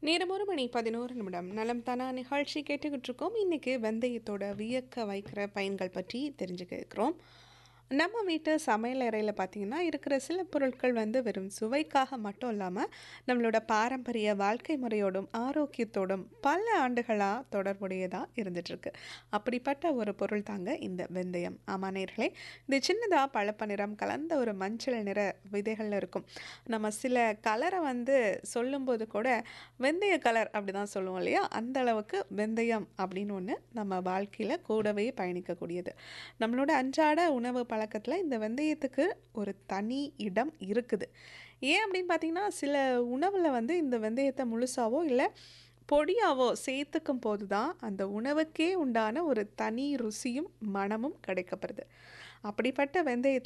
நேரம் ஒரு மணி பதினோரு நிமிடம் நலம் தானா நிகழ்ச்சி கேட்டுக்கிட்டு இருக்கோம் இன்னைக்கு வெந்தயத்தோட வியக்க வைக்கிற பயன்கள் பற்றி தெரிஞ்சுக்க இருக்கிறோம் நம்ம வீட்டு சமையல் அறையில் பார்த்தீங்கன்னா இருக்கிற சில பொருட்கள் வந்து வெறும் சுவைக்காக மட்டும் இல்லாமல் நம்மளோட பாரம்பரிய வாழ்க்கை முறையோடும் ஆரோக்கியத்தோடும் பல ஆண்டுகளாக தொடர்புடையதாக இருந்துகிட்ருக்கு அப்படிப்பட்ட ஒரு பொருள் தாங்க இந்த வெந்தயம் ஆமாம் நேர்களே இது சின்னதாக பழப்ப நிறம் கலந்த ஒரு மஞ்சள் நிற விதைகளில் இருக்கும் நம்ம சில கலரை வந்து சொல்லும்போது கூட வெந்தய கலர் அப்படி தான் சொல்லுவோம் இல்லையா அந்த அளவுக்கு வெந்தயம் அப்படின்னு ஒன்று நம்ம வாழ்க்கையில் கூடவே பயணிக்கக்கூடியது நம்மளோட அன்றாட உணவு பழக்கத்தில் இந்த வெந்தயத்துக்கு ஒரு தனி இடம் இருக்குது ஏன் அப்படின்னு பார்த்தீங்கன்னா சில உணவில் வந்து இந்த வெந்தயத்தை முழுசாவோ இல்லை பொடியாவோ சேர்த்துக்கும் போது தான் அந்த உணவுக்கே உண்டான ஒரு தனி ருசியும் மனமும் கிடைக்கப்படுது அப்படிப்பட்ட வெந்தயத்தில்